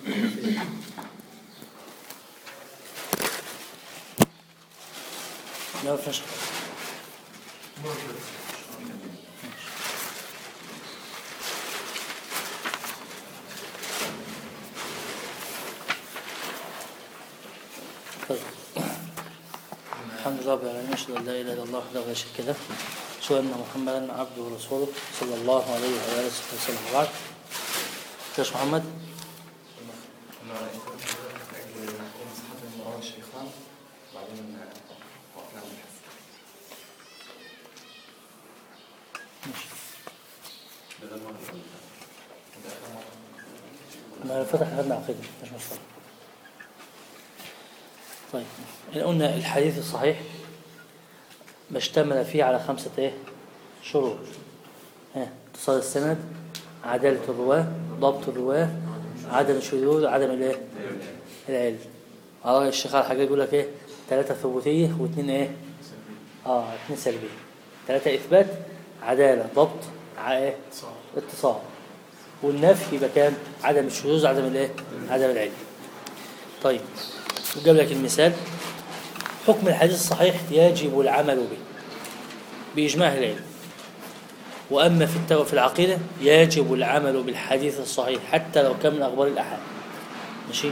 لا فيش طيب الحمد لله رب العالمين اشهد ان لا اله الا الله وحده لا شريك له اشهد ان محمدا عبده ورسوله صلى الله عليه وعلى اله وصحبه وسلم وبعد شيخ محمد أنا أجل نكون صحة المران الشيخان وبعدين وقفنا بالحث ماشي بدل ما نقول ما فتح خدنا عقيدة مش مشكلة طيب إن قلنا الحديث الصحيح ما اشتمل فيه على خمسة ايه شروط ها اتصال السند عدالة الرواة ضبط الرواة عدم الشذوذ عدم الايه العلم اه الشيخ على حاجة يقول لك ايه ثلاثة ثبوتية واثنين ايه اه اثنين سلبية ثلاثة اثبات عدالة ضبط ع- ايه اتصال والنفي يبقى كام عدم الشذوذ عدم الايه عدم العلم طيب وجاب لك المثال حكم الحديث الصحيح يجب العمل به بإجماع العلم وأما في التو... في العقيدة يجب العمل بالحديث الصحيح حتى لو كان من أخبار الأحاد ماشي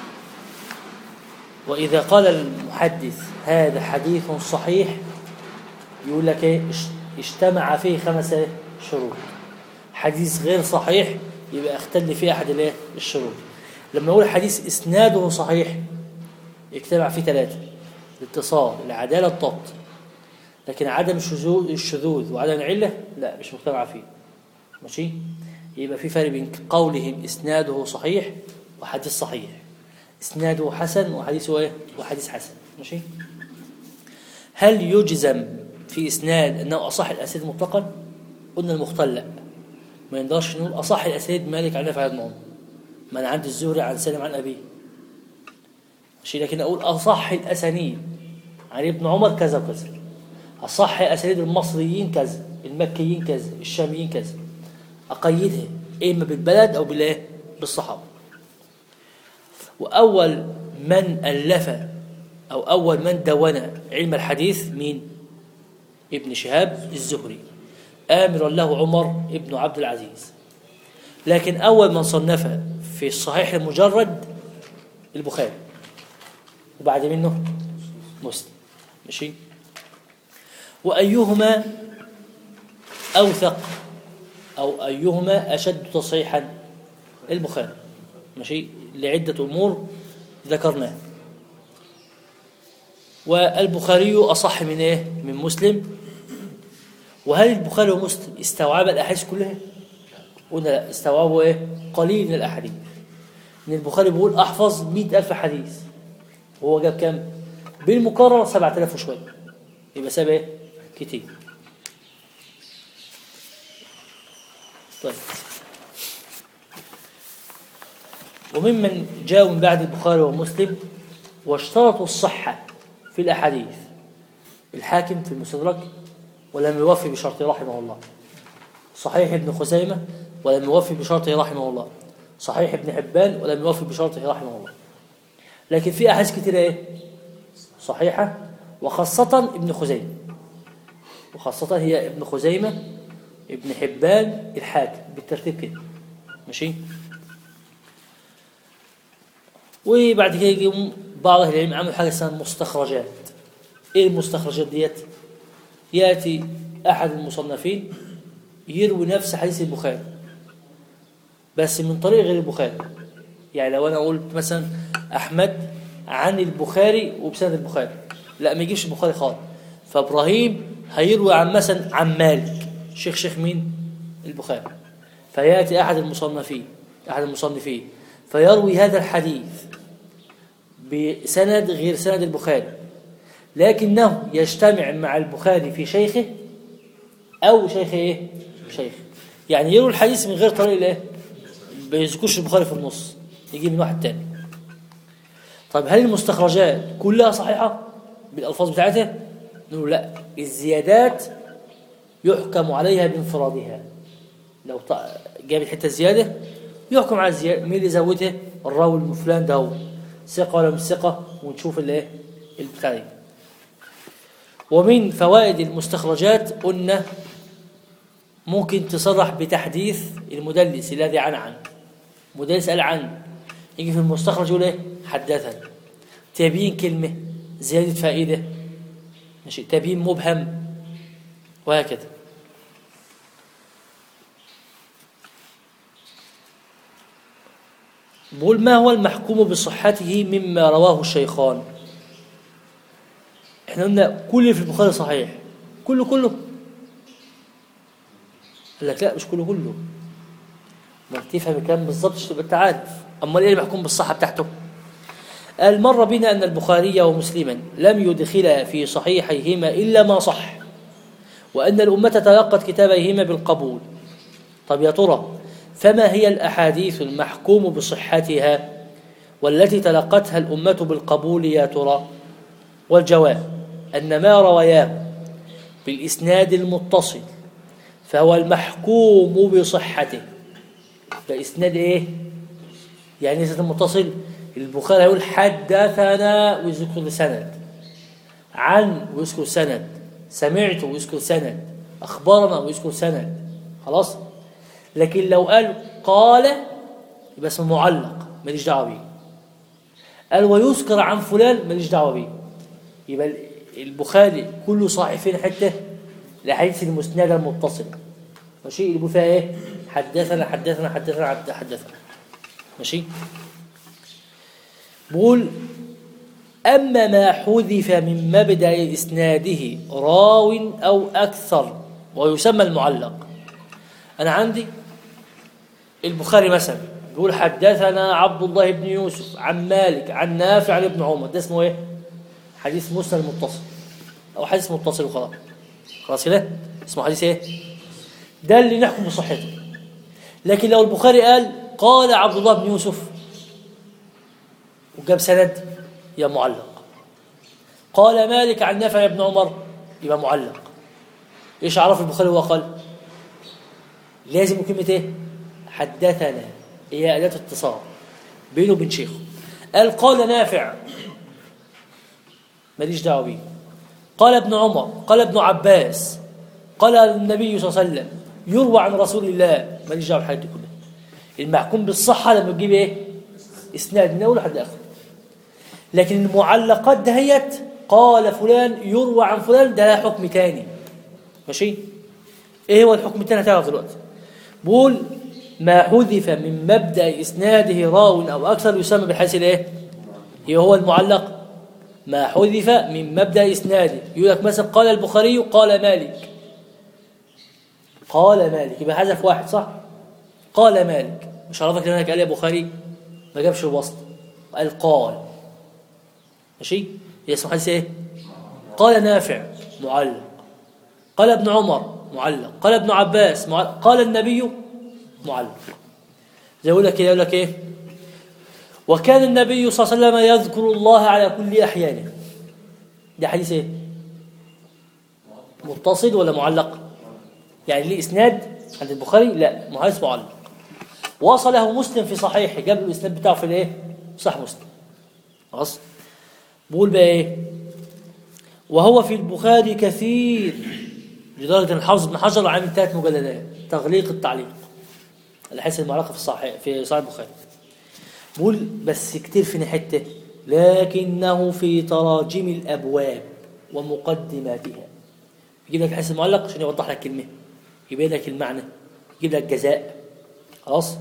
وإذا قال المحدث هذا حديث صحيح يقول لك ايه اش- اجتمع فيه خمسة شروط حديث غير صحيح يبقى اختل فيه أحد الايه الشروط لما نقول حديث إسناده صحيح يجتمع فيه ثلاثة الاتصال العدالة الضبط لكن عدم الشذوذ الشذوذ وعدم العلة لا مش مجتمع فيه ماشي يبقى في فرق بين قولهم إسناده صحيح وحديث صحيح إسناده حسن وحديثه إيه وحديث حسن ماشي هل يجزم في إسناد أنه أصح الأسانيد مطلقا قلنا المختل لا ما يقدرش نقول أصح الأسانيد مالك عن نافع عن عمر ما أنا عندي الزهري عن سالم عن أبيه ماشي لكن أقول أصح الأسانيد عن ابن عمر كذا وكذا أصح أسانيد المصريين كذا المكيين كذا الشاميين كذا أقيدها إما بالبلد أو بالإيه بالصحابة وأول من ألف أو أول من دون علم الحديث مين ابن شهاب الزهري آمرا له عمر ابن عبد العزيز لكن أول من صنف في الصحيح المجرد البخاري وبعد منه مسلم ماشي وأيهما أوثق أو أيهما أشد تصحيحا البخاري ماشي لعدة أمور ذكرناها والبخاري أصح من إيه؟ من مسلم وهل البخاري ومسلم استوعب الأحاديث كلها؟ قلنا لا استوعبوا إيه؟ قليل من الأحاديث إن البخاري بيقول أحفظ مئة ألف حديث وهو جاب كام؟ بالمكرر 7000 وشوية يبقى ساب إيه؟ كتير طيب وممن جاءوا من بعد البخاري ومسلم واشترطوا الصحة في الأحاديث الحاكم في المستدرك ولم يوفي بشرطه رحمه الله صحيح ابن خزيمة ولم يوفي بشرطه رحمه الله صحيح ابن حبان ولم يوفي بشرطه رحمه الله لكن في أحاديث كتير إيه صحيحة وخاصة ابن خزيمة وخاصة هي ابن خزيمة ابن حبان الحاكم بالترتيب كده ماشي وبعد كده يجي بعض اهل العلم عملوا حاجه اسمها مستخرجات ايه المستخرجات ديت ياتي احد المصنفين يروي نفس حديث البخاري بس من طريق غير البخاري يعني لو انا قلت مثلا احمد عن البخاري وبسند البخاري لا ما يجيش البخاري خالص فابراهيم هيروي عن مثلا عن مالك شيخ شيخ مين البخاري فياتي احد المصنفين احد المصنفين فيروي هذا الحديث بسند غير سند البخاري لكنه يجتمع مع البخاري في شيخه او شيخ ايه شيخ يعني يروي الحديث من غير طريق الايه ما يذكرش البخاري في النص يجي من واحد تاني طيب هل المستخرجات كلها صحيحه بالالفاظ بتاعتها نقول لا الزيادات يحكم عليها بانفرادها لو ط- جابت حته زياده يحكم على الزياده مين اللي زودها الراوي فلان ده هو ثقة ولا مش ثقة ونشوف الايه البتاع دي ومن فوائد المستخرجات قلنا ممكن تصرح بتحديث المدلس الذي عن عن مدلس قال عن يجي في المستخرج يقول ايه حدثنا تبيين كلمة زيادة فائدة ماشي تبيين مبهم وهكذا بقول ما هو المحكوم بصحته مما رواه الشيخان احنا قلنا كل اللي في البخاري صحيح كله كله قال لك لا مش كله كله ما تفهم الكلام بالظبط عشان تبقى انت عارف امال ايه المحكوم بالصحه بتاعته قال مر بنا ان البخاري ومسلما لم يدخلا في صحيحيهما الا ما صح وان الامه تلقت كتابيهما بالقبول طب يا ترى فما هي الاحاديث المحكوم بصحتها والتي تلقتها الامه بالقبول يا ترى والجواب ان ما روياه بالاسناد المتصل فهو المحكوم بصحته ده اسناد ايه يعني اسناد المتصل البخاري هيقول حدثنا ويذكر سند عن ويذكر سند سمعت ويذكر سند اخبرنا ويذكر سند خلاص لكن لو قال قال يبقى اسمه معلق ماليش دعوه بيه قال ويذكر عن فلان ماليش دعوه بيه يبقى البخاري كله صحيح فين حته الاحاديث المسنده المتصله ماشي اللي بيقول فيها ايه حدثنا حدثنا حدثنا حد- حدثنا ماشي بقول أما ما حذف من مبدأ إسناده راو أو أكثر ويسمى المعلق أنا عندي البخاري مثلا بيقول حدثنا عبد الله بن يوسف عن مالك عن نافع عن ابن عمر ده اسمه ايه حديث مسند متصل او حديث متصل وخلاص خلاص كده اسمه حديث ايه ده اللي نحكم بصحته لكن لو البخاري قال قال عبد الله بن يوسف وجاب سند يبقى معلق قال مالك عن نافع بن عمر يبقى معلق ايش عرف البخاري هو قال لازم كلمة ايه حدثنا هي أداة اتصال بينه وبين شيخه قال قال نافع ماليش دعوه بيه قال ابن عمر قال ابن عباس قال النبي صلى الله عليه وسلم يروى عن رسول الله ماليش دعوه بالحاجات دي كلها المحكوم بالصحه لما تجيب ايه اسناد من اول لحد اخر لكن المعلقات دهيت قال فلان يروى عن فلان ده لها حكم تاني ماشي ايه هو الحكم التاني هتعرف دلوقتي بقول ما حذف من مبدا اسناده راو او اكثر يسمى بالحديث الايه إيه هو المعلق ما حذف من مبدا اسناده يقول لك مثلا قال البخاري قال مالك قال مالك يبقى حذف واحد صح قال مالك مش عرفك انك قال يا بخاري ما جابش الوسط قال قال ماشي هي اسمه حديث ايه قال نافع معلق قال ابن عمر معلق قال ابن عباس معلق قال النبي معلق زي يقول لك كده يقول لك ايه وكان النبي صلى الله عليه وسلم يذكر الله على كل احيانه ده حديث ايه متصل ولا معلق يعني ليه اسناد عند البخاري لا ما حديث معلق وصله مسلم في صحيحه جاب له الاسناد بتاعه في الايه صح مسلم خلاص بقول بقى ايه وهو في البخاري كثير لدرجه ان الحافظ ابن حجر عامل ثلاث مجلدات تغليق التعليق الحديث المعلقه في الصحيح في صحيح البخاري بقول بس كتير في حته لكنه في تراجم الابواب ومقدماتها يجيب لك الحديث المعلق عشان يوضح لك كلمه يبين لك المعنى يجيب لك جزاء خلاص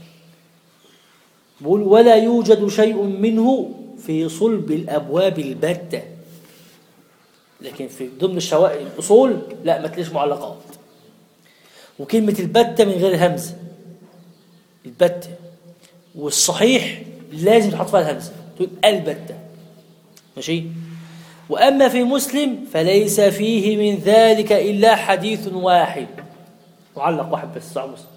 بقول ولا يوجد شيء منه في صلب الابواب البته لكن في ضمن الشوائب الاصول لا ما تلاقيش معلقات وكلمه البته من غير الهمزه البته والصحيح لازم تحط فيها الهمزه تقول البته ماشي واما في مسلم فليس فيه من ذلك الا حديث واحد معلق واحد بس صحيح مسلم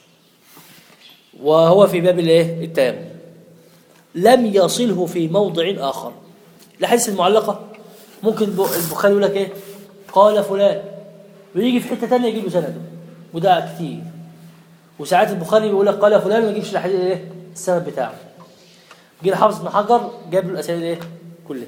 وهو في باب الايه التيمم لم يصله في موضع اخر الحديث المعلقه ممكن البخاري يقول لك ايه قال فلان ويجي في حته ثانيه يجيب له سنده وده كتير وساعات البخاري بيقول لك قال فلان وما يجيبش الحديث ايه السند بتاعه جه الحافظ ابن حجر جاب له الاسانيد ايه كلها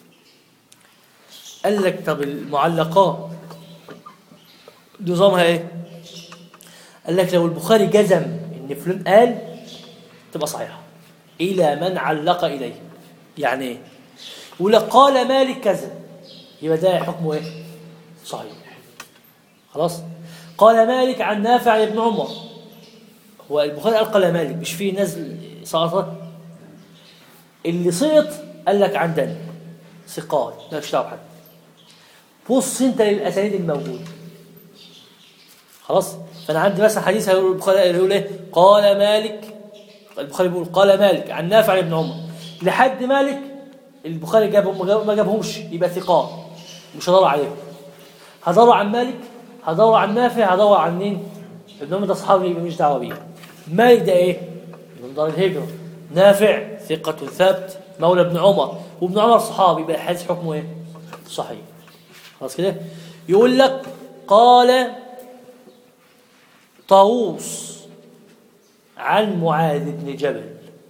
قال لك طب المعلقات نظامها ايه قال لك لو البخاري جزم ان فلان قال تبقى صحيحه الى من علق اليه يعني ايه يقول لك قال مالك كذا يبقى ده حكمه ايه صحيح خلاص قال مالك عن نافع عن ابن عمر هو البخاري قال قال مالك مش فيه نزل سقطت اللي سقط قال لك عندنا ثقات مالكش دعوه بحد بص انت للاسانيد الموجوده خلاص فانا عندي مثلا حديث هيقول البخاري يقول ايه قال مالك البخاري بيقول قال مالك عن نافع عن ابن عمر لحد مالك البخاري جابهم ما جاب- ما جابهمش يبقى ثقات مش هدور عليهم هدور عن مالك هدور عن نافع هدور عن مين ابن عمر ده صحابي يبقى مش دعوه بيه مالك ده ايه من دار الهجره نافع ثقة ثبت مولى ابن عمر وابن عمر صحابي يبقى الحديث حكمه ايه صحيح خلاص كده يقول لك قال طاووس عن معاذ بن جبل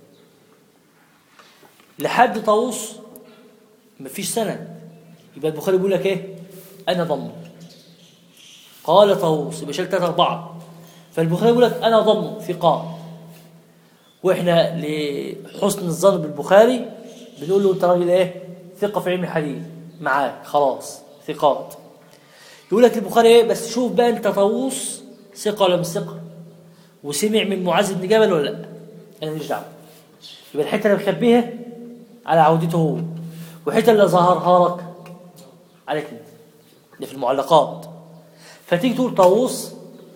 لحد طاووس مفيش سند يبقى البخاري بيقول لك ايه انا ضمن قال طاووس يبقى شال ثلاثة أربعة فالبخاري يقول لك أنا ضمن ثقات وإحنا لحسن الظن بالبخاري بنقول له أنت راجل إيه ثقة في علم الحديث معاك خلاص ثقات يقول لك البخاري إيه بس شوف بقى أنت طاووس ثقة ولا مش ثقة وسمع من معاذ بن جبل ولا لا أنا ماليش دعوة يبقى الحتة اللي مخبيها على عودته هو والحتة اللي ظهرها لك عليك انت ده في المعلقات فتيجي تقول طاووس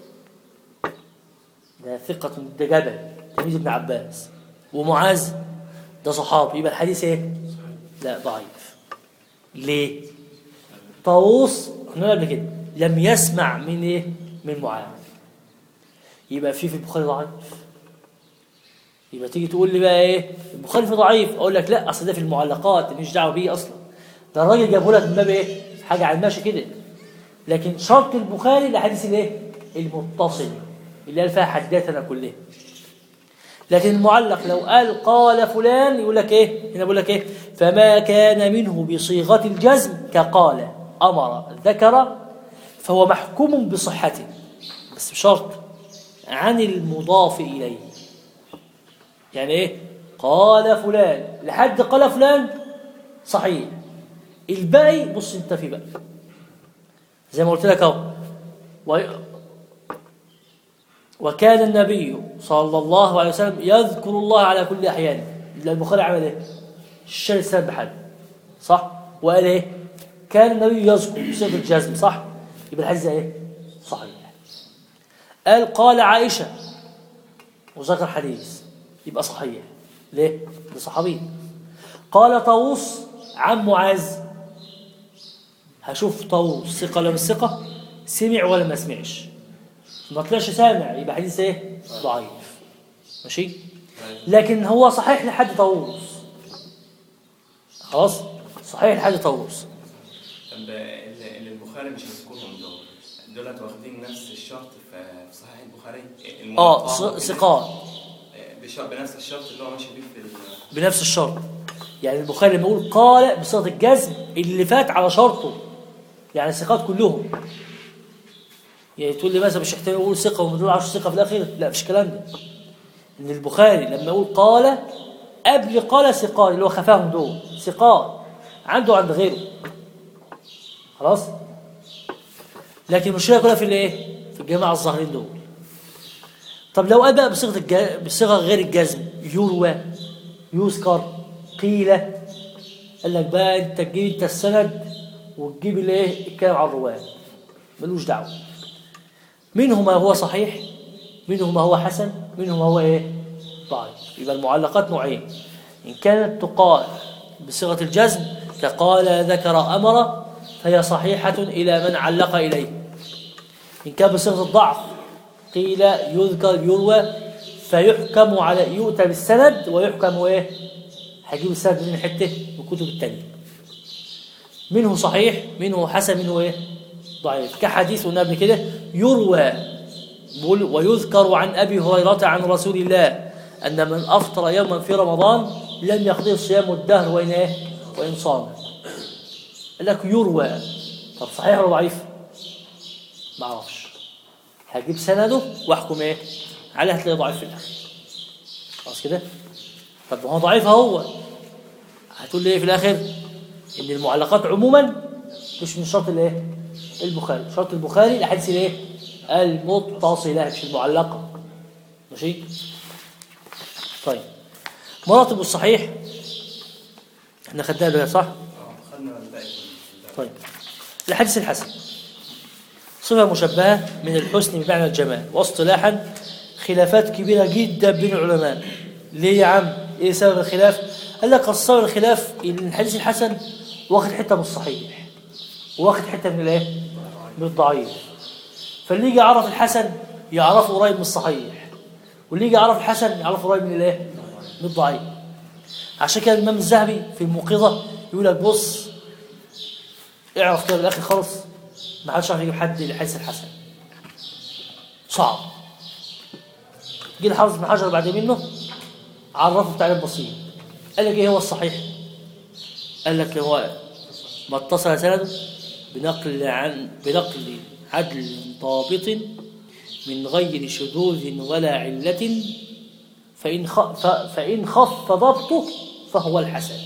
ده ثقة ده جبل تلميذ ابن عباس ومعاذ ده صحابي يبقى الحديث ايه؟ لا ضعيف ليه؟ طاووس احنا قلنا قبل كده لم يسمع من ايه؟ من معاذ يبقى في في البخاري ضعيف يبقى تيجي تقول لي بقى ايه؟ البخاري في ضعيف اقول لك لا اصل ده في المعلقات مش دعوه بيه اصلا ده الراجل جابه لك من باب ايه؟ حاجه على الماشي كده لكن شرط البخاري الحديث الايه المتصل اللي قال فيها حدثنا كلها لكن المعلق لو قال قال فلان يقول لك ايه هنا بيقول لك ايه فما كان منه بصيغه الجزم كقال امر ذكر فهو محكوم بصحته بس بشرط عن المضاف اليه يعني ايه قال فلان لحد قال فلان صحيح الباقي بص انت في بقى زي ما قلت لك اهو و... وكان النبي صلى الله عليه وسلم يذكر الله على كل احيانه البخاري عمل ايه الشال السند بحد صح وقال ايه كان النبي يذكر بصيغه الجزم صح يبقى الحديث ده ايه صحيح قال قال عائشه وذكر حديث يبقى صحيح ليه ده صحابي قال طاووس عن معاذ هشوف طاووس ثقة ولا مش ثقة سمع ولا ما سمعش ما طلعش سامع يبقى حديث ايه ضعيف ماشي لكن هو صحيح لحد طاووس خلاص صحيح لحد طاووس طب اللي اللي البخاري مش هيذكرهم دول دولت واخدين نفس الشرط في في صحيح البخاري اه الموقع ث- ثقات بش- بنفس الشرط اللي هو ماشي بيه في ال- بنفس الشرط يعني البخاري لما يقول قال بصيغه الجزم اللي فات على شرطه يعني الثقات كلهم يعني تقول لي مثلا مش محتاج يقول ثقه وما دول 10 ثقه في الاخير لا مفيش الكلام ده ان البخاري لما يقول قال قبل قال ثقات اللي هو خفاهم دول ثقات عنده عند غيره خلاص لكن المشكله كلها في الايه في الجماعه الظاهرين دول طب لو قال بقى بصيغه الج... بصيغه غير الجزم يروى يذكر قيل قال لك بقى انت تجيب انت السند وتجيب الايه الكلام على الرواه ملوش دعوه منه ما هو صحيح منه ما هو حسن منه ما هو ايه ضعيف يبقى المعلقات نوعين ان كانت تقال بصيغه الجزم كقال ذكر امر فهي صحيحه الى من علق اليه ان كان بصيغه الضعف قيل يذكر يروى فيحكم على يؤتى بالسند ويحكم ايه هجيب السند من حته من الكتب الثانيه منه صحيح منه حسن منه ايه ضعيف كحديث قلنا قبل كده يروى بيقول ويذكر عن ابي هريره عن رسول الله أن من أفطر يوما في رمضان لم يقضي صيام الدهر وإن إيه وإن صام قال لك يروى طب صحيح ولا ضعيف ما اعرفش هجيب سنده واحكم ايه عليه هتلاقيه ضعيف في الاخر خلاص كده طب ما هو ضعيف هو هتقول لي ايه في الاخر ان المعلقات عموما مش من شرط الايه البخاري شرط البخاري الاحاديث الايه المتصله مش المعلقه ماشي طيب مراتب الصحيح احنا خدناها دلوقتي صح اه خدنا الباقي طيب الحديث الحسن صفة مشبهة من الحسن بمعنى الجمال واصطلاحا خلافات كبيرة جدا بين العلماء ليه يا عم ايه سبب الخلاف قال لك السبب الخلاف ان الحديث الحسن واخد حتة من الصحيح واخد حتة من الايه من الضعيف فاللي يجي يعرف الحسن يعرفه قريب من الصحيح واللي يجي يعرف الحسن يعرفه قريب من الايه من الضعيف عشان كده الامام الذهبي في الموقظة يقول لك بص اعرف كده بالاخر خالص ما حدش عارف يجيب حد للحديث الحسن صعب جه الحافظ بن حجر بعد منه عرفه بتعريف بسيط قال لك ايه هو الصحيح قال لك هو ما اتصل سنده بنقل عن بنقل عدل ضابط من غير شذوذ ولا علة فإن خ... ف... فإن خف ضبطه فهو الحسن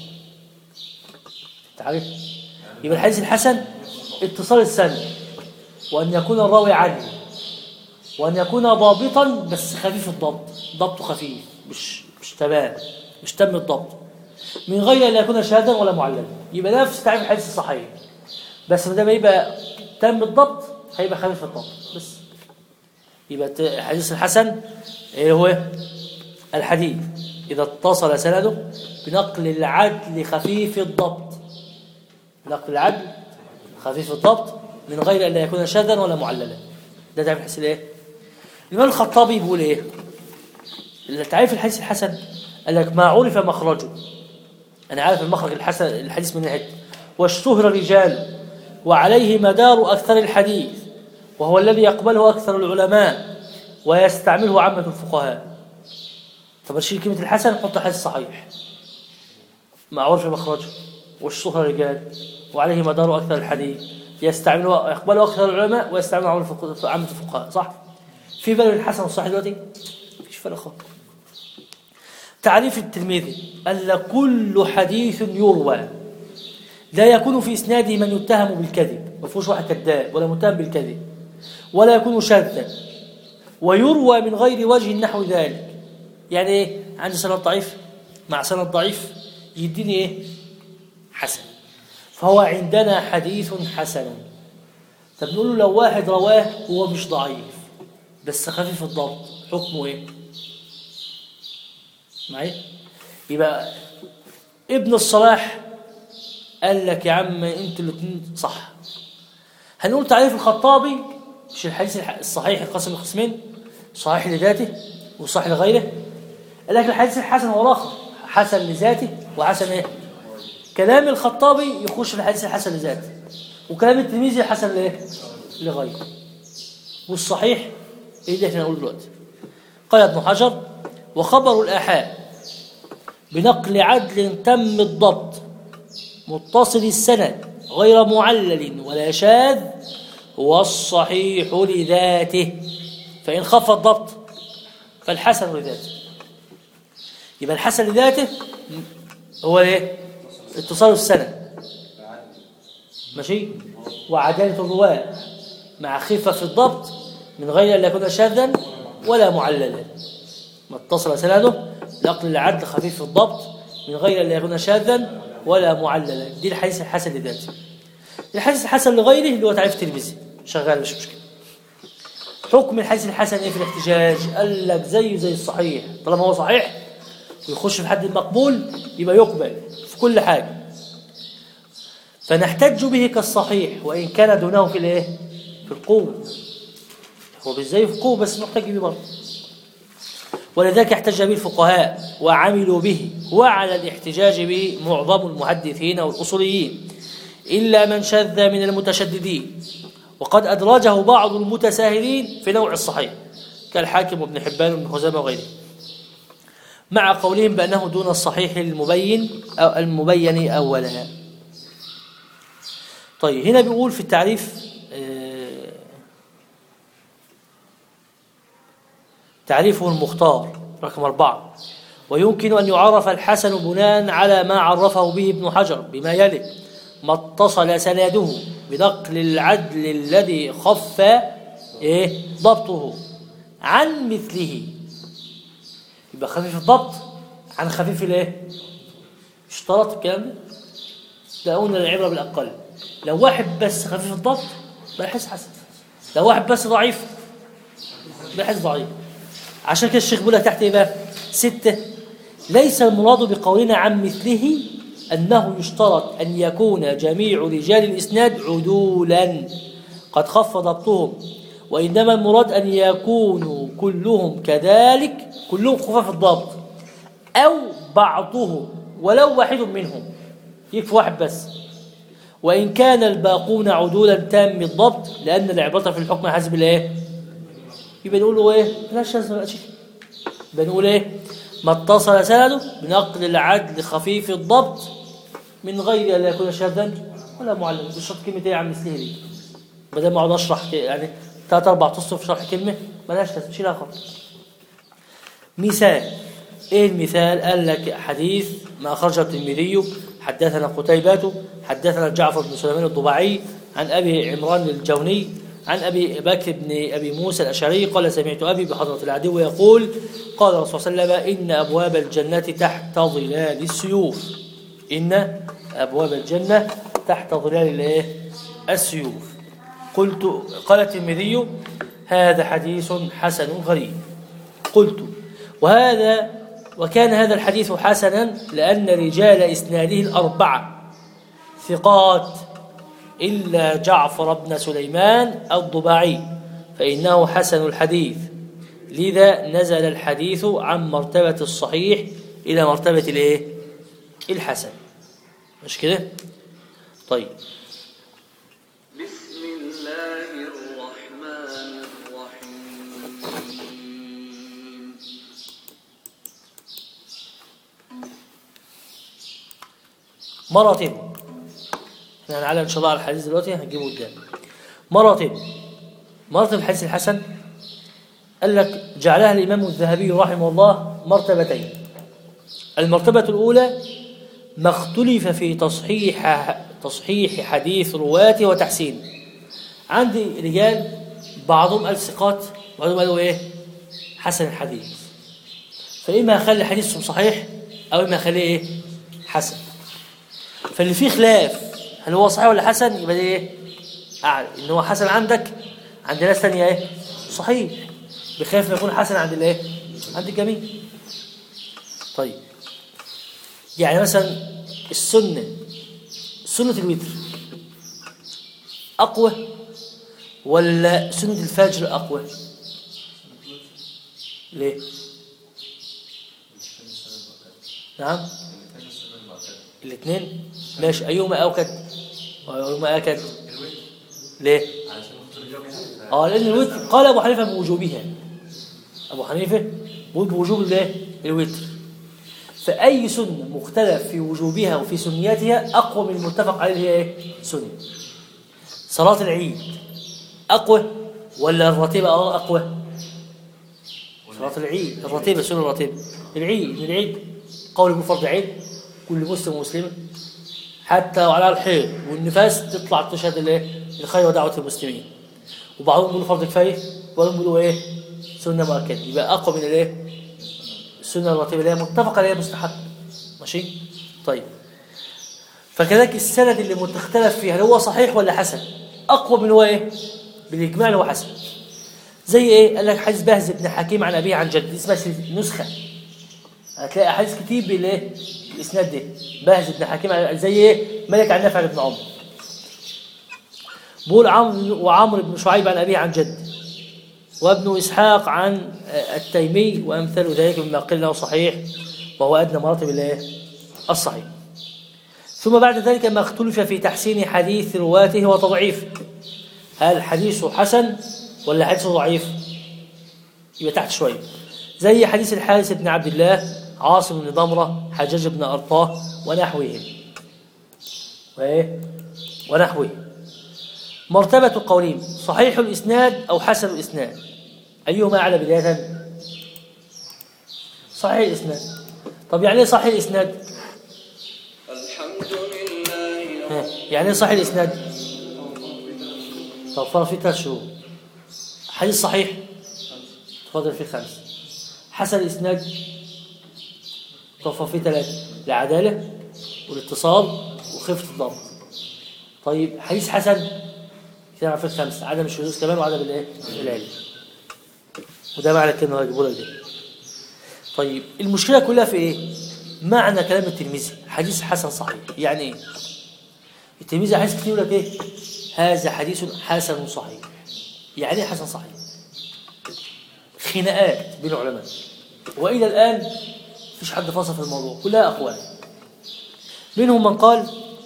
تعرف يبقى الحديث الحسن اتصال السند وأن يكون الراوي عدل وأن يكون ضابطا بس خفيف الضبط ضبطه خفيف مش مش تمام مش تم الضبط من غير أن يكون شاذا ولا معللا يبقى نفس تعريف الحديث الصحيح بس ما دام يبقى تم الضبط هيبقى خفيف الضبط بس يبقى ت- الحديث الحسن ايه هو الحديث إذا اتصل سنده بنقل العدل خفيف الضبط نقل العدل خفيف الضبط من غير أن لا يكون شاذا ولا معللا ده تعريف الحديث الايه الإمام الخطابي بيقول ايه تعريف الحديث الحسن قال لك ما عرف مخرجه أنا عارف المخرج الحسن الحديث من ناحية واشتهر رجال وعليه مدار أكثر الحديث وهو الذي يقبله أكثر العلماء ويستعمله عامة الفقهاء طب اشيل كلمة الحسن حط حديث صحيح مع عرف مخرجه والشهرة رجال وعليه مدار أكثر الحديث يستعمله يقبله أكثر العلماء ويستعمله عامة الفقهاء- عامة الفقهاء صح؟ في فرق بين الحسن والصحيح دلوقتي؟ مفيش فرق خالص تعريف الترمذي قال كل حديث يروى لا يكون في اسناده من يتهم بالكذب ما فيهوش واحد كذاب ولا متهم بالكذب ولا يكون شاذا ويروى من غير وجه نحو ذلك يعني ايه عندي سند ضعيف مع سند ضعيف يديني ايه حسن فهو عندنا حديث حسن طب نقول له لو واحد رواه هو مش ضعيف بس خفيف الضبط حكمه ايه معي يبقى ابن الصلاح قال لك يا عم انتوا الاثنين صح هنقول تعريف الخطابي مش الحديث الح- الصحيح القسم القسمين صحيح لذاته وصحيح لغيره قال لك الحديث الحسن هو الاخر حسن لذاته وحسن ايه كلام الخطابي يخش في الحديث الحسن لذاته وكلام الترمذي حسن لايه لغيره والصحيح ايه اللي احنا نقول دلوقتي قال ابن حجر وخبر الآحاد بنقل عدل تم الضبط متصل السند غير معلل ولا شاذ هو الصحيح لذاته فإن خف الضبط فالحسن لذاته يبقى الحسن لذاته هو ايه اتصال السند ماشي وعدالة الرواة مع خفة في الضبط من غير أن يكون شاذا ولا معللا ما اتصل سنده نقل العدل خفيف الضبط من غير أن يكون شاذا ولا معللا دي الحديث الحسن لذاته الحديث الحسن لغيره اللي هو تعريف الترمذي شغال مش مشكله حكم الحديث الحسن ايه في الاحتجاج قال لك زيه زي الصحيح طالما هو صحيح ويخش في الحد المقبول يبقى يقبل في كل حاجه فنحتج به كالصحيح وان كان دونه في الايه في القوه هو مش زيه في القوه بس محتج به برضه ولذلك احتج به الفقهاء وعملوا به وعلى الاحتجاج به معظم المحدثين والأصوليين إلا من شذ من المتشددين وقد أدرجه بعض المتساهلين في نوع الصحيح كالحاكم وابن حبان وابن خزامة وغيره مع قولهم بأنه دون الصحيح المبين أو المبين أولا طيب هنا بيقول في التعريف آه، تعريفه المختار رقم أربعة ويمكن أن يعرف الحسن بناء على ما عرفه به ابن حجر بما يلي ما اتصل سنده بنقل العدل الذي خف إيه ضبطه عن مثله يبقى خفيف الضبط عن خفيف الايه اشترط الكلام ده ده قلنا العبره بالاقل لو واحد بس خفيف الضبط ما يحس حسن لو واحد بس ضعيف بيحس ضعيف عشان كده الشيخ بيقول لك تحت ايه بقى ستة ليس المراد بقولنا عن مثله أنه يشترط أن يكون جميع رجال الإسناد عدولا قد خف ضبطهم وإنما المراد أن يكونوا كلهم كذلك كلهم خفاف الضبط أو بعضهم ولو واحد منهم يكفي واحد بس وإن كان الباقون عدولا تام الضبط لأن العبرة في الحكم حسب الإيه؟ يبقى نقول له إيه؟ بلاش لازم بقى شيء يبقى نقول إيه؟ ما اتصل سنده بنقل العدل خفيف الضبط من غير أن يكون شاذا ولا معلم دي شرط كلمة إيه يا عم مثله دي؟ بدل ما أقعد أشرح ك- يعني ثلاث أربع تصف في شرح كلمة ملهاش لازم شيلها خالص مثال ايه المثال قال لك حديث ما اخرجه الترمذي حدثنا قتيبة حدثنا جعفر بن سليمان الضبعي عن ابي عمران الجوني عن ابي بكر بن ابي موسى الاشعري قال سمعت ابي بحضره العدو يقول قال الرسول صلى الله عليه وسلم ان ابواب الجنه تحت ظلال السيوف ان ابواب الجنه تحت ظلال الايه السيوف قلت قال الترمذي هذا حديث حسن غريب قلت وهذا وكان هذا الحديث حسنا لأن رجال إسناده الأربعة ثقات إلا جعفر بن سليمان الضباعي فإنه حسن الحديث لذا نزل الحديث عن مرتبة الصحيح إلى مرتبة الإيه؟ الحسن مش كده؟ طيب بسم الله الرحمن الرحيم مراتب احنا هنعلم ان شاء الله على الحديث دلوقتي هنجيبه قدام مراتب مراتب الحديث الحسن قال لك جعلها الامام الذهبي رحمه الله مرتبتين المرتبة الأولى ما اختلف في تصحيح تصحيح حديث رواته وتحسينه عندي رجال بعضهم قال ثقات وبعضهم قالوا ايه حسن الحديث فإما أخلي حديثهم صحيح أو إما أخليه إيه حسن فاللي فيه خلاف هل هو صحيح ولا حسن يبقى ده ايه اعلى ان هو حسن عندك عند ناس ثانيه ايه صحيح بخلاف ما يكون حسن عند الايه عند الجميع طيب يعني مثلا السنه سنه الوتر اقوى ولا سنه الفجر اقوى ليه نعم الاثنين ماشي ايهما اوكد وايهما اكد ليه اه لان الوتر قال ابو حنيفه بوجوبها ابو حنيفه بيقول بوجوب الايه الوتر فاي سنه مختلف في وجوبها وفي سنياتها اقوى من المتفق عليه اللي هي ايه سنه صلاه العيد اقوى ولا الراتبه اه اقوى صلاه العيد الراتبه سنه الراتبه العيد من العيد قول يقول فرض عين كل مسلم ومسلمه حتى وعلى الحيض والنفاس تطلع تشهد الايه الخير ودعوه المسلمين وبعضهم بيقولوا فرض كفايه وبعضهم بيقولوا ايه سنه مؤكده يبقى اقوى من الايه السنه الراتبه اللي هي متفقه اللي هي مستحب ماشي طيب فكذلك السند اللي متختلف فيه هل هو صحيح ولا حسن اقوى من هو ايه بالاجماع اللي هو حسن زي ايه قال لك حديث بهز بن حكيم عن ابيه عن جد اسمها نسخه هتلاقي احاديث كتير بالايه الاسناد ده بهز بن حكيم عن- زي ايه ملك عن نافع بن عمر بقول عمرو وعمرو بن شعيب عن ابيه عن جد وابن اسحاق عن آه، التيمي وامثال ذلك مما قيل له صحيح وهو ادنى مراتب الايه الصحيح ثم بعد ذلك ما اختلف في تحسين حديث رواته وتضعيفه هل حديثه حسن ولا حديثه ضعيف يبقى تحت شويه زي حديث الحارث بن عبد الله عاصم بن ضمرة حجاج بن أرطاه ونحوهم وإيه ونحوه مرتبة القولين صحيح الإسناد أو حسن الإسناد أيهما أعلى بداية صحيح الإسناد طب يعني إيه صحيح الإسناد الحمد لله ها، يعني إيه صحيح الإسناد طب فرق فيه ثلاث شروط حديث صحيح تفضل فيه خمس حسن الإسناد توفر فيه ثلاثة العدالة والاتصال وخفة الضبط طيب حديث حسن كده في الخمسة عدم الشذوذ كمان وعدم الايه؟ العلم وده معنى الكلمة اللي هجيبه لك دي طيب المشكلة كلها في ايه؟ معنى كلام الترمذي حديث حسن صحيح يعني ايه؟ الترمذي حديث كتير يقول لك ايه؟ هذا حديث حسن صحيح يعني ايه حسن صحيح؟ خناقات بين العلماء والى الان مفيش حد فصل في الموضوع كلها اقوال منهم من قال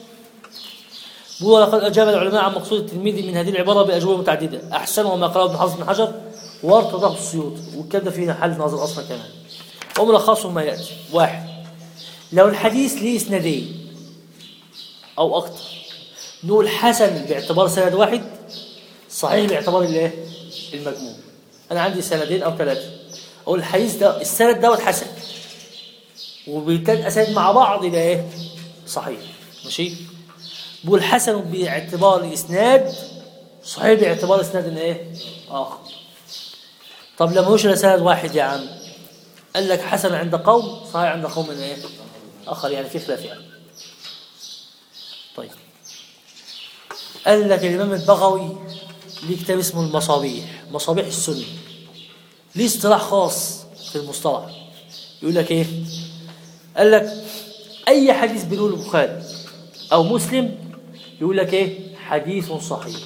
ولقد اجاب العلماء عن مقصود التلميذ من هذه العباره باجوبه متعدده احسنها ما قاله ابن حفص بن حجر وارتضاه السيوط والكلام ده فيه حل نظر اصلا كمان وملخصه ما ياتي واحد لو الحديث ليه اسنادين او اكثر نقول حسن باعتبار سند واحد صحيح باعتبار الايه المجموع انا عندي سندين او ثلاثه اقول الحديث ده السند دوت حسن وبالتالي اسانيد مع بعض يبقى ايه صحيح ماشي بقول حسن باعتبار الاسناد صحيح باعتبار اسناد ايه اخر طب لما يوش سند واحد يا عم قال لك حسن عند قوم صحيح عند قوم ايه اخر يعني في خلاف يعني طيب قال لك الامام البغوي ليه كتاب اسمه المصابيح مصابيح السنه ليه اصطلاح خاص في المصطلح يقول لك ايه قال لك اي حديث بنقول البخاري او مسلم يقول لك ايه حديث صحيح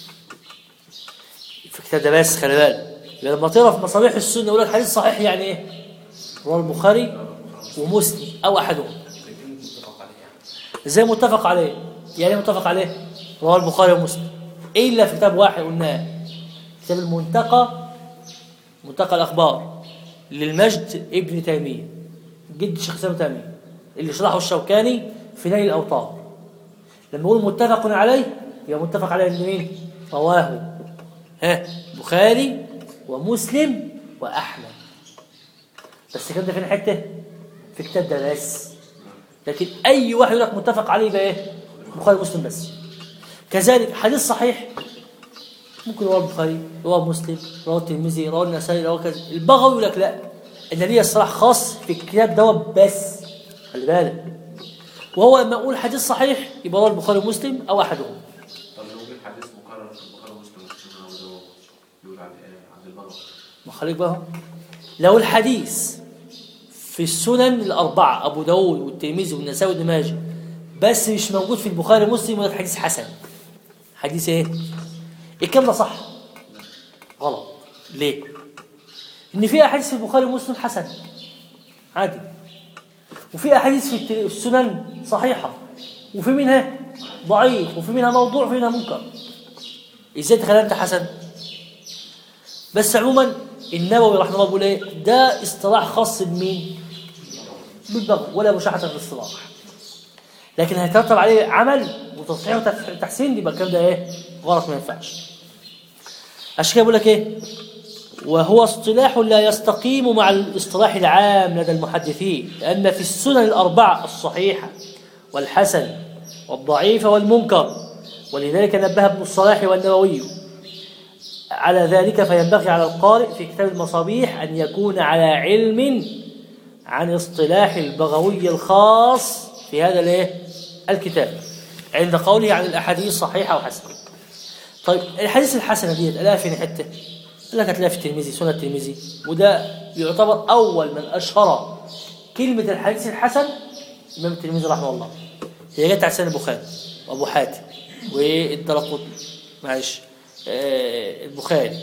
في الكتاب ده بس خلي بالك لما تقرا في مصابيح السنه يقول لك حديث صحيح يعني ايه رواه البخاري ومسلم او احدهم الاثنين متفق عليه يعني ازاي متفق عليه يعني ايه متفق عليه رواه البخاري ومسلم الا في كتاب واحد قلناه كتاب المنتقى منتقى الاخبار للمجد ابن تيميه جد شيخ الاسلام تيميه اللي شرحه الشوكاني في نيل الاوطار لما يقول متفق عليه يبقى متفق عليه ان مين رواه ها بخاري ومسلم واحمد بس الكلام ده فين حته في الكتاب ده بس لكن اي واحد يقول لك متفق عليه يبقى ايه بخاري ومسلم بس كذلك حديث صحيح ممكن رواه البخاري رواه مسلم رواه الترمذي رواه النسائي رواه كذا البغوي يقول لك لا ان ليه اصطلاح خاص في الكتاب دوت بس خلي بالك وهو لما اقول حديث صحيح يبقى رواه البخاري ومسلم او احدهم طب لو جيت حديث مكرر في البخاري ومسلم والسنن ابو داوود يقول عن إيه؟ عن البغوي ما خليك بقى لو الحديث في السنن الأربعة أبو داود والترمذي والنسائي وابن ماجه بس مش موجود في البخاري ومسلم ولا حديث حسن حديث ايه؟ الكلام ده صح غلط ليه؟ إن في أحاديث في البخاري ومسلم حسن عادي وفي أحاديث في الت- في السنن صحيحة وفي منها ضعيف وفي منها موضوع وفي منها منكر ازاي تخليها انت حسن؟ بس عموما النووي رحمه الله بيقول ايه ده اصطلاح خاص بمين بالضبط ولا مشاحه في الاصطلاح لكن هيترتب عليه عمل وتصحيح وتحسين يبقى الكلام ده ايه غلط ما ينفعش عشان كده بيقول لك ايه وهو اصطلاح لا يستقيم مع الاصطلاح العام لدى المحدثين لأن في السنن الأربعة الصحيحة والحسن والضعيف والمنكر ولذلك نبه ابن الصلاح والنووي على ذلك فينبغي على القارئ في كتاب المصابيح أن يكون على علم عن اصطلاح البغوي الخاص في هذا الايه الكتاب عند قوله عن الأحاديث صحيحة وحسنة طيب الحديث الحسنة دي تلاقيها فين حتة قال لك هتلاقيها في الترمذي سنة الترمذي وده يعتبر أول من أشهر كلمة الحديث الحسن الإمام الترمذي رحمه الله هي جت على سنة البخاري وأبو حاتم والدرقطني معلش آه، البخاري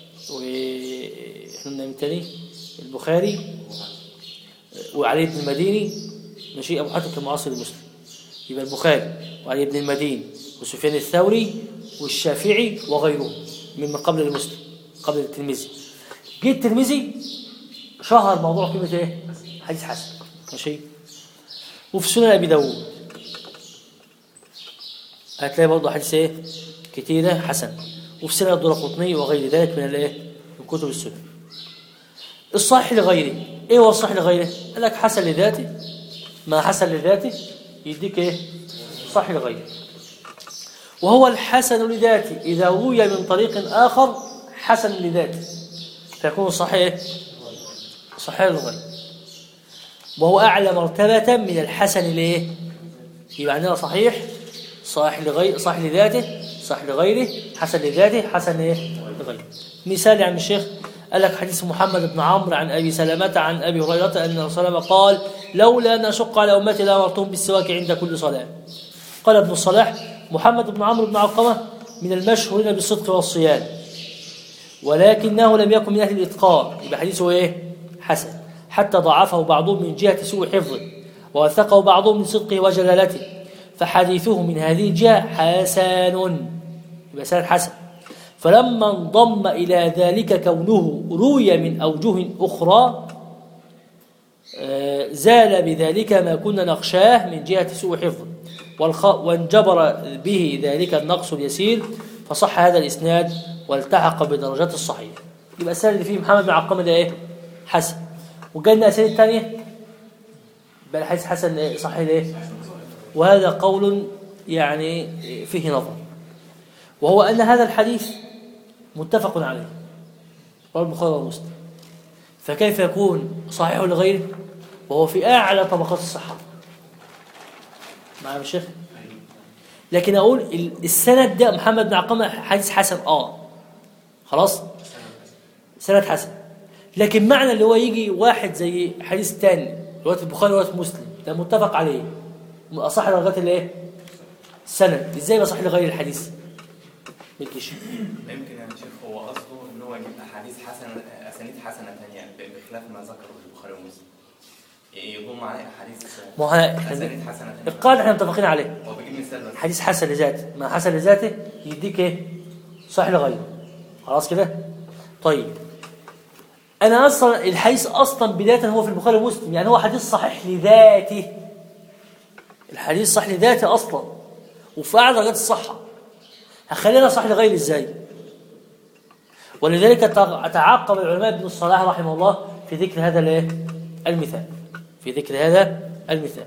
واحنا قلنا مين تاني البخاري وعلي بن المديني ماشي ابو حاتم كان معاصر لمسلم يبقى البخاري وعلي بن المديني وسفيان الثوري والشافعي وغيرهم ممن قبل المسلم قبل الترمذي جه الترمذي شهر موضوع كلمه ايه حديث حسن ماشي وفي سنن ابي داود هتلاقي برضه حديث ايه كتيرة حسن وفي سنن الدرقطني وغير ذلك من الايه من كتب السنن الصحيح لغيره ايه هو الصحيح لغيره قال لك حسن لذاته ما حسن لذاته يديك ايه صحيح لغيره وهو الحسن لذاته إذا روي من طريق آخر حسن لذاته فيكون صحيح صحيح لغيره وهو أعلى مرتبة من الحسن لإيه يبقى عندنا صحيح صحيح لغير صحيح لذاته صحيح لغيره حسن لذاته حسن إيه لغيره مثال يا عم الشيخ قال لك حديث محمد بن عمرو عن أبي سلمة عن أبي هريرة أن الرسول صلى الله عليه وسلم قال لولا أن أشق على أمتي لأمرتهم بالسواك عند كل صلاة قال ابن الصلاح محمد بن عمرو بن علقمة من المشهورين بالصدق والصيام ولكنه لم يكن من أهل الإتقان يبقى حديثه إيه؟ حسن حتى ضعفه بعضهم من جهة سوء حفظه ووثقه بعضهم من صدقه وجلالته فحديثه من هذه الجهة حسن يبقى سند حسن فلما انضم إلى ذلك كونه روي من أوجه أخرى آه، زال بذلك ما كنا نخشاه من جهة سوء حفظه والخ... وانجبر به ذلك النقص اليسير فصح هذا الإسناد والتحق بدرجات الصحيح يبقى السنة اللي فيه محمد بن عقام ده إيه؟ حسن وجالنا أسانيد الثانية بل حديث حسن إيه؟ صحيح ليه؟ وهذا قول يعني فيه نظر وهو أن هذا الحديث متفق عليه رواه البخاري ومسلم فكيف يكون صحيح لغيره وهو في أعلى طبقات الصحة معايا يا شيخ لكن أقول ال- السند ده محمد بن عقامة حديث حسن آه خلاص سند حسن لكن معنى اللي هو يجي واحد زي حديث تاني رواية البخاري ورواية مسلم ده متفق عليه أصح لغاية الايه؟ السند ازاي يبقى صحيح لغير الحديث؟ ما يجيش يمكن يا شيخ هو قصده ان هو يجيب احاديث حسنه اسانيد حسنه ثانيه بخلاف ما ذكره البخاري ومسلم يضم عليه احاديث ما هو احنا اسانيد حسنه ثانيه القاعدة احنا متفقين عليه هو بيجيب مثال بس حديث حسن لذاته ما حسن لذاته يديك ايه صحيح لغيره خلاص كده طيب انا اصلا الحديث اصلا بدايه هو في البخاري ومسلم يعني هو حديث صحيح لذاته الحديث صحيح لذاته اصلا وفي اعلى درجات الصحه هخلينا صحيح لغيره ازاي ولذلك تع- تعاقب العلماء ابن الصلاح رحمه الله في ذكر هذا الايه المثال في ذكر هذا المثال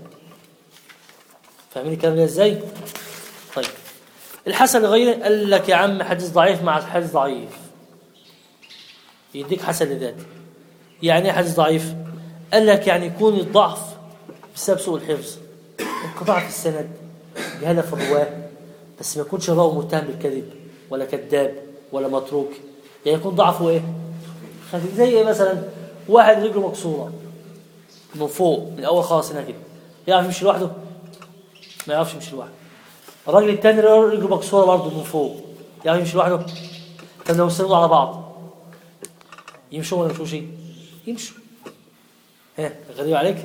فاهمين الكلام ده ازاي طيب الحسن لغيره قال لك يا عم حديث ضعيف مع حديث ضعيف يديك حسن لذاته يعني ايه حديث ضعيف قال لك يعني يكون الضعف بسبب سوء الحفظ انقطاع في السند جهاله في الرواه بس ما يكونش راوي متهم بالكذب ولا كذاب ولا متروك يعني يكون ضعفه ايه خفيف زي ايه مثلا واحد رجله مكسوره من فوق من الاول خالص هنا كده يعرف يمشي لوحده ما يعرفش يمشي لوحده الراجل التاني رجله مكسوره برضه من فوق يعرف يمشي لوحده طب لو استندوا على بعض يمشوا ولا يمشوش يمشوا ها غريب عليك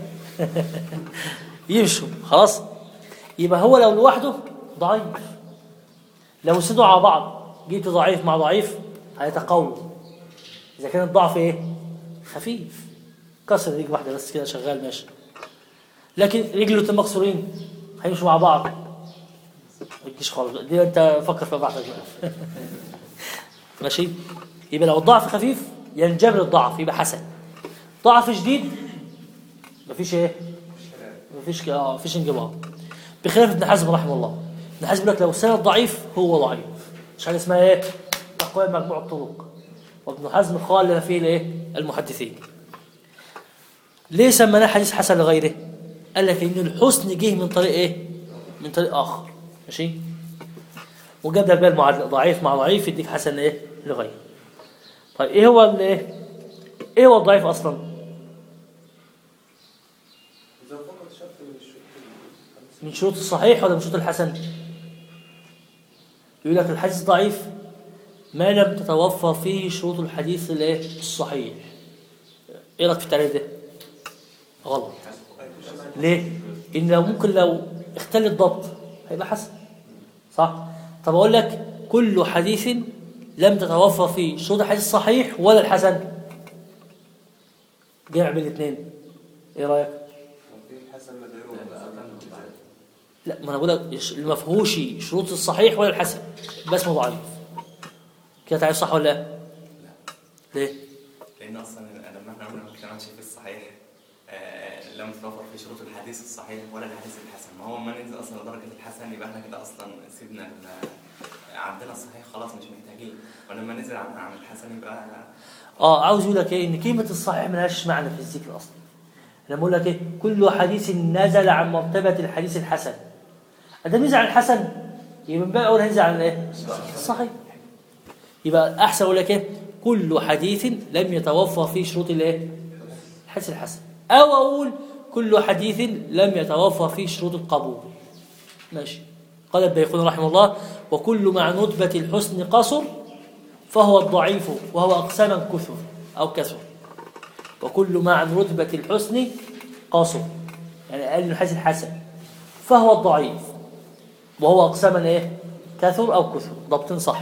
يمشوا خلاص يبقى هو لو لوحده ضعيف لو استندوا على بعض جيت ضعيف مع ضعيف هيتقوى اذا كان الضعف ايه خفيف كسر رجل واحده بس كده شغال ماشي لكن رجله مكسورين هيمشوا مع بعض ما تجيش خالص دي انت فكر في بعضك بقى ماشي يبقى لو الضعف خفيف ينجبر الضعف يبقى حسن ضعف شديد مفيش ايه مفيش ك- اه مفيش انجبار بخلاف ابن حزم رحمه الله ابن حزم يقول لك لو السند ضعيف هو ضعيف مش حاجه اسمها ايه تقويم مجموع الطرق وابن حزم خالف فيه الايه المحدثين ليه سميناه حديث حسن لغيره قال لك ان الحسن جه من طريق ايه من طريق اخر ماشي وجاب لك بقى المعادله ضعيف مع ضعيف يديك حسن ايه لغيره طيب ايه هو الايه ايه هو الضعيف اصلا إذا فقط شرط من الشروط من شروط الصحيح ولا من شروط الحسن يقول لك الحديث ضعيف ما لم تتوفر فيه شروط الحديث الايه الصحيح ايه رايك في التعريف ده غلط ليه ان لو ممكن لو اختل الضبط هيبقى حسن صح طب اقول لك كل حديث لم تتوفر فيه شروط الحديث الصحيح ولا الحسن جمع بين الاثنين ايه رايك حسن لغيره لا، أقل من ضعيف. لا ما انا بقول لك يش- اللي ما فيهوش شروط الصحيح ولا الحسن يبقى اسمه ضعيف كده تعرف صح ولا لا؟ ليه؟ لان اصلا لما احنا قلنا ما بنتكلمش في الصحيح آه، لم تتوفر في شروط الحديث الصحيح ولا الحديث الحسن ما هو ما ننزل اصلا لدرجه الحسن يبقى احنا كده اصلا سيبنا ال- عندنا الصحيح خلاص مش محتاجين ولما ننزل عن عن الحسن يبقى اه عاوز يقول لك ايه ان كلمه الصحيح ملهاش معنى في الذكر اصلا انا بقول لك ايه كل حديث نزل عن مرتبه الحديث الحسن ادام نزل عن الحسن يبقى من باب اول هينزل عن الايه الصحيح يبقى احسن اقول لك ايه كل حديث لم يتوفر فيه شروط الايه الحديث الحسن او اقول كل حديث لم يتوفر فيه شروط القبول ماشي قال البيقوني رحمه الله وكل مع ندبة الحسن قصر فهو الضعيف وهو أقساما كثر أو كثر وكل ما عن رتبة الحسن قاصر يعني أقل من حيث الحسن فهو الضعيف وهو أقساما إيه كثر أو كثر ضبط صح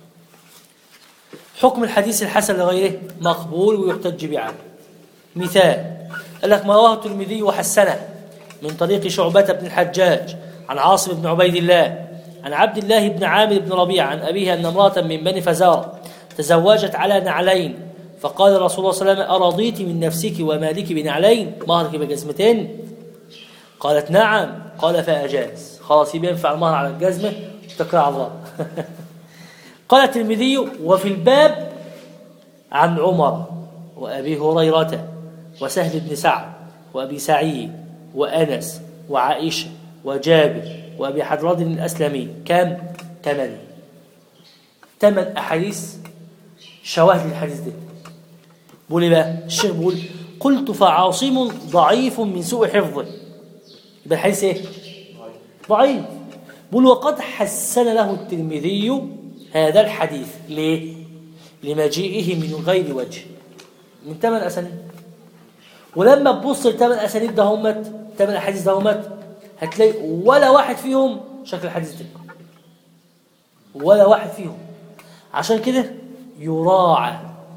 حكم الحديث الحسن لغيره مقبول ويحتج به مثال قال لك ما رواه الترمذي وحسنه من طريق شعبة بن الحجاج عن عاصم بن عبيد الله عن عبد الله بن عامر بن ربيعة عن أبيه أن امرأة من بني فزارة تزوجت على نعلين فقال رسول الله صلى الله عليه وسلم أرضيت من نفسك ومالك بنعلين مهرك بجزمتين قالت نعم قال فأجاز خلاص يبقى ينفع المهر على الجزمة تكره على الله قال الترمذي وفي الباب عن عمر وأبي هريرة وسهل بن سعد وأبي سعيد وأنس وعائشة وجابر وأبي حضراد الأسلمي كم؟ ثمانية ثمان أحاديث شواهد للحديث ده بيقول إيه بقى الشيخ بيقول قلت فعاصم ضعيف من سوء حفظه يبقى الحديث ايه ضعيف بيقول وقد حسن له الترمذي هذا الحديث ليه لمجيئه من غير وجه من ثمان اسانيد ولما تبص لثمان اسانيد ده همت ثمان احاديث ده همت هتلاقي ولا واحد فيهم شكل الحديث ده ولا واحد فيهم عشان كده يراعى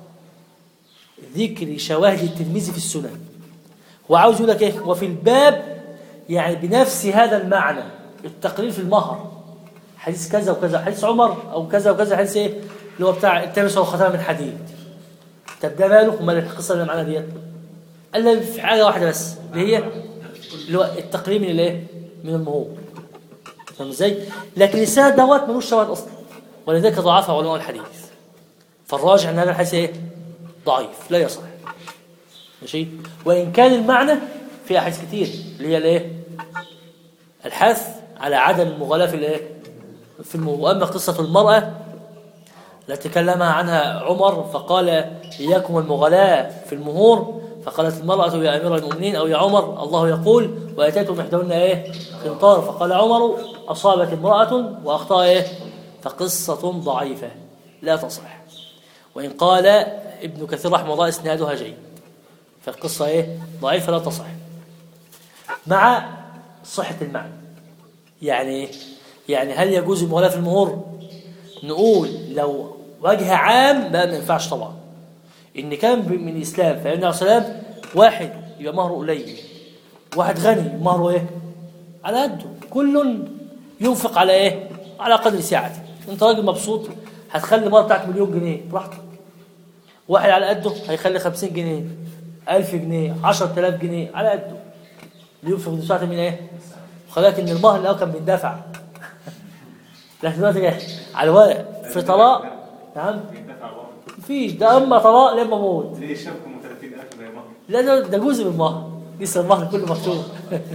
ذكر شواهد التلميذ في السنن وعاوز يقول لك ايه وفي الباب يعني بنفس هذا المعنى التقرير في المهر حديث كذا وكذا حديث عمر او كذا وكذا حديث ايه اللي هو بتاع التمس والختام من حديد طب ده ماله امال القصه اللي معانا ديت قال لي في حاجه واحده بس اللي هي اللي هو التقرير من الايه من المهور فاهم ازاي لكن السند دوت ملوش شواهد اصلا ولذلك ضعفه علماء الحديث فالراجع ان هذا الحديث ايه ضعيف لا يصح ماشي وان كان المعنى في احاديث كتير اللي هي الايه الحث على عدم المغالاه في الايه في الموضوع واما قصه المراه التي تكلم عنها عمر فقال اياكم المغالاه في المهور فقالت المراه يا امير المؤمنين او يا عمر الله يقول واتيتم احدهن ايه قنطار فقال عمر اصابت امراه واخطا ايه فقصه ضعيفه لا تصح وان قال ابن كثير رحمه الله اسنادها جيد فالقصه ايه ضعيفه لا تصح مع صحه المعنى يعني إيه؟ يعني هل يجوز المغالاة في المهور نقول لو وجه عام بقى ما ينفعش طبعا ان كان ب- من الاسلام فإن عليه السلام واحد يبقى مهره قليل واحد غني مهره ايه على قده كل ينفق على ايه على قدر سعته انت راجل مبسوط هتخلي المهر بتاعك مليون جنيه براحتك واحد على قده هيخلي 50 جنيه 1000 جنيه 10000 جنيه على قده لينفق ذو ساعة من ايه خلاك ان المهر الاول كان بيندفع لكن دلوقتي جاي على الورق في طلاق نعم بيدفع واحد مفيش ده اما طلاق لما موت ليه شافكم 30000 زي ما لا ده, ده جزء من المهر لسه المهر كله مكتوب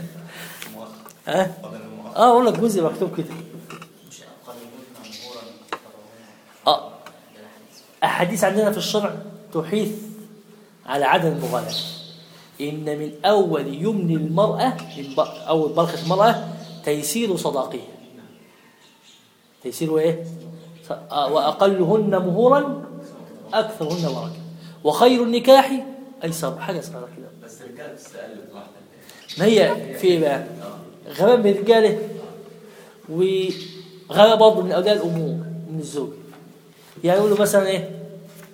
ها اه اقول لك جزء مكتوب كده اه احاديث عندنا في الشرع تحيث على عدم المغالاة إن من أول يمن المرأة من ب- أول بركة المرأة تيسير صداقها تيسير إيه؟ ص- آه، وأقلهن مهورا أكثرهن بركة وخير النكاح أيسر حاجة صغيرة كده بس الرجاله بتستقل بواحده ما هي في إيه بقى؟ غباء من الرجالة وغباء برضه من أولياء الأمور من الزوج يعني يقول له مثلا إيه؟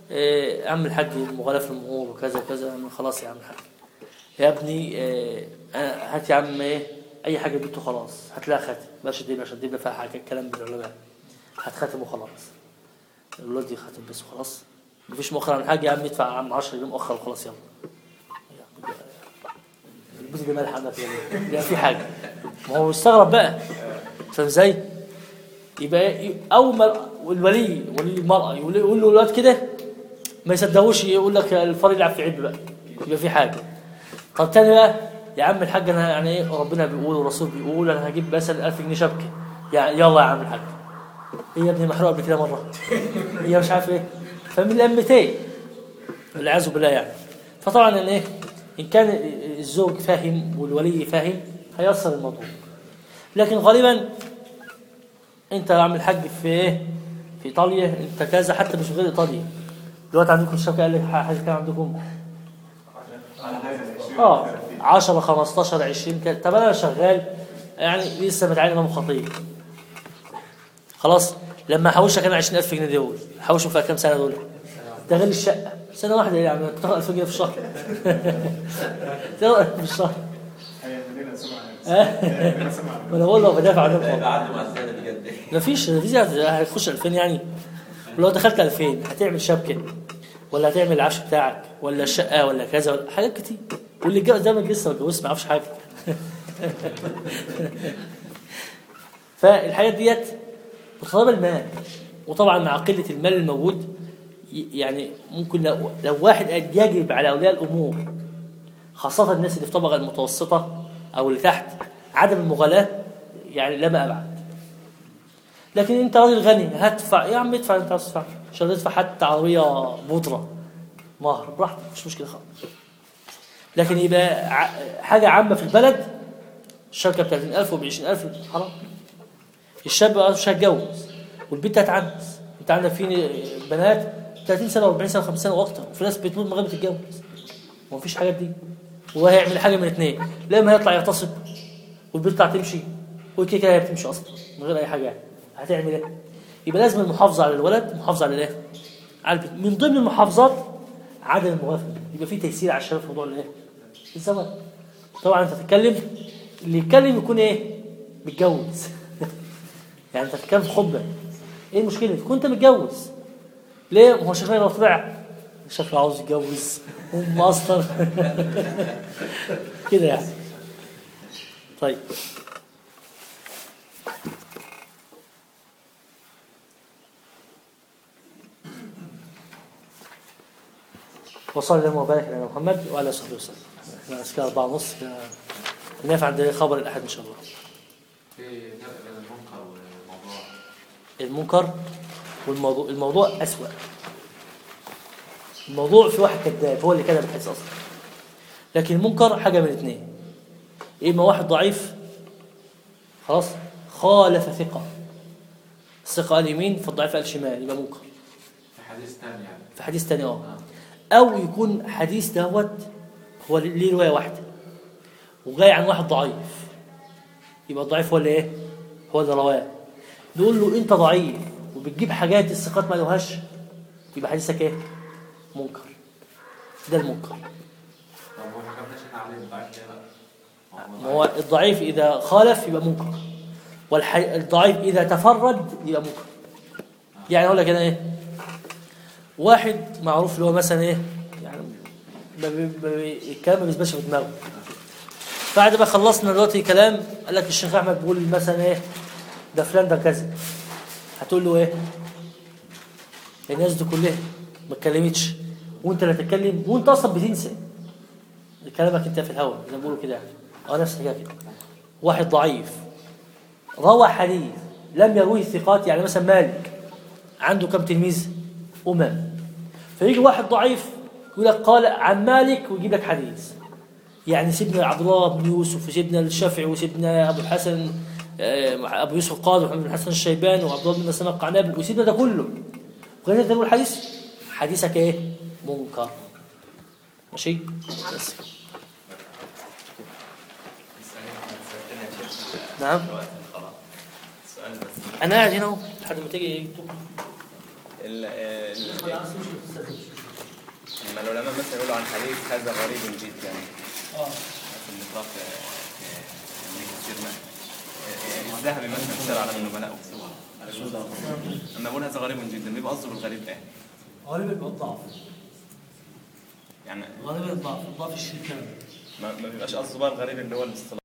إيه يا عم الحاج المغالاة في المهور وكذا وكذا يا عم خلاص يا عم الحاج يا ابني إيه أنا هات يا عم ايه اي حاجه جبته خلاص هتلاقي خاتم بلاش دي بلاش دي فيها حاجه كلام من العلماء هات خاتم وخلاص الولاد دي خاتم بس وخلاص مفيش مؤخر عن حاجه يا عم ادفع يا عم 10 جنيه مؤخر وخلاص يلا البوت دي مالها عندك يعني لا في حاجه ما هو مستغرب بقى فاهم ازاي؟ يبقى إيه؟ اول ما الولي ولي المراه يقول يقول له الولاد كده ما يصدقوش يقول لك الفار يلعب في عيد بقى يبقى في حاجه طب تاني بقى يا عم الحاج انا يعني ايه ربنا بيقول والرسول بيقول انا هجيب مثلا 1000 جنيه شبكه يعني يلا يا عم الحاج ايه يا ابني محروق قبل كده مره هي مش عارف ايه فمن الامتين والعياذ بالله يعني فطبعا ان ايه ان كان الزوج فاهم والولي فاهم هيسر الموضوع لكن غالبا انت يا عم الحاج في ايه في ايطاليا انت كذا حتى مش غير ايطاليا دلوقتي عندكم الشبكه قال لك حاجه كام عندكم على حاجه 20 اه 10 15 20 كده طب انا شغال يعني لسه متعين امام خطيب خلاص لما احوش لك انا 20000 جنيه دول احوشهم في كام سنه دول ده غير الشقه سنه واحده يعني بتاخد 2000 جنيه في الشهر تاخد في الشهر هيعمل لنا سمعه آه. هيعمل لنا سمعه ما انا بقول لو بدافع عنهم يبقى عنده مع السنه بجد مفيش الفيزا هتخش 2000 يعني ولو دخلت 2000 هتعمل شبكه ولا هتعمل العفش بتاعك ولا الشقه ولا كذا ولا حاجات كتير واللي اتجوز ده من لسه ما اتجوزش ما يعرفش حاجه فالحاجات ديت بتطلب المال وطبعا مع قله المال الموجود ي- يعني ممكن لو, لو واحد قاعد يجب على اولياء الامور خاصه الناس اللي في الطبقه المتوسطه او اللي تحت عدم المغالاه يعني لا ما ابعد لكن انت راجل غني هتدفع يا عم ادفع انت عاوز تدفع مش هتدفع حتى عربيه بودره مهر براحتك مش مشكله خالص لكن يبقى ع- حاجه عامه في البلد الشبكه ب 30000 وب 20000 حرام الشاب بقى مش هيتجوز والبنت هتعنس انت عندك في بنات 30 سنه و40 سنه و50 سنه واكتر وفي ناس بتموت من غير ما تتجوز ومفيش حاجات دي وهيعمل حاجه من اثنين لا اما هيطلع يغتصب والبنت هتمشي وكده كده هي بتمشي اصلا من غير اي حاجه يعني. هتعمل ايه؟ يبقى لازم المحافظه على الولد محافظه على الايه؟ على البنت من ضمن المحافظات عدم الموافقه يبقى في تيسير على الشباب في موضوع الايه؟ الزواج طبعا انت تتكلم اللي يتكلم يكون ايه؟ متجوز يعني انت بتتكلم في خطبه ايه المشكله؟ تكون انت متجوز ليه؟ ما هو شكله لو طلع شكله عاوز يتجوز هم اصلا كده يعني طيب وصلى الله وبارك على محمد وعلى اله وصحبه وسلم احنا كده أربعة ونص كده نقف عند خبر الأحد إن شاء الله في فرق بين المنكر والموضوع المنكر والموضوع الموضوع أسوأ الموضوع في واحد كذاب هو اللي كذب الحديث أصلا لكن المنكر حاجة من الاثنين إما واحد ضعيف خلاص خالف ثقة الثقة قال يمين فالضعيف قال شمال يبقى منكر في حديث تاني يعني في حديث تاني اه او يكون حديث دوت هو ليه روايه واحده وجاي عن واحد ضعيف يبقى الضعيف هو اللي ايه هو اللي رواه نقول له انت ضعيف وبتجيب حاجات الثقات ما لهاش يبقى حديثك ايه منكر ده المنكر طب هو ما حكمناش احنا عليه الضعيف ليه بقى؟ ما هو الضعيف اذا خالف يبقى منكر والضعيف اذا تفرد يبقى منكر يعني اقول لك انا ايه واحد معروف اللي هو مثلا ايه يعني ما بي- ما بي- الكلام ما بيثبتش في دماغه بعد ما خلصنا دلوقتي كلام قال لك الشيخ احمد بيقول مثلا ايه ده فلان ده كذا هتقول له ايه الناس دي كلها ما اتكلمتش وانت اللي تتكلم وانت اصلا بتنسى كلامك انت في الهواء زي ما بيقولوا كده يعني اه نفس الحكايه كده واحد ضعيف روى حديث لم يرويه الثقات يعني مثلا مالك عنده كم تلميذ امم فيجي واحد ضعيف يقول لك قال عن مالك ويجيب لك حديث يعني سيدنا عبد الله بن يوسف وسيدنا الشافعي وسيدنا ابو الحسن آه، ابو يوسف القاضي ومحمد بن الحسن الشيباني وعبد الله بن مسلمه القعنبي وسيدنا ده كله وغير ذلك تقول الحديث حديثك ايه منكر ماشي بس نعم سؤال بس انا قاعد هنا اهو لحد ما تيجي يكتب ال- ال- لما العلماء مثلا يقولوا عن حديث هذا غريب جدا اه في ذكراه في في ابن كثير ما آه، الذهبي مثلا سير على النبلاء وكسوه اما بقول هذا غريب جدا بيبقى قصده بالغريب ايه؟ غالبا يبقى الضعف يعني غالبا الضعف الضعف الشيء كامل ما ما بيبقاش قصده بقى الغريب اللي هو الاصطلاح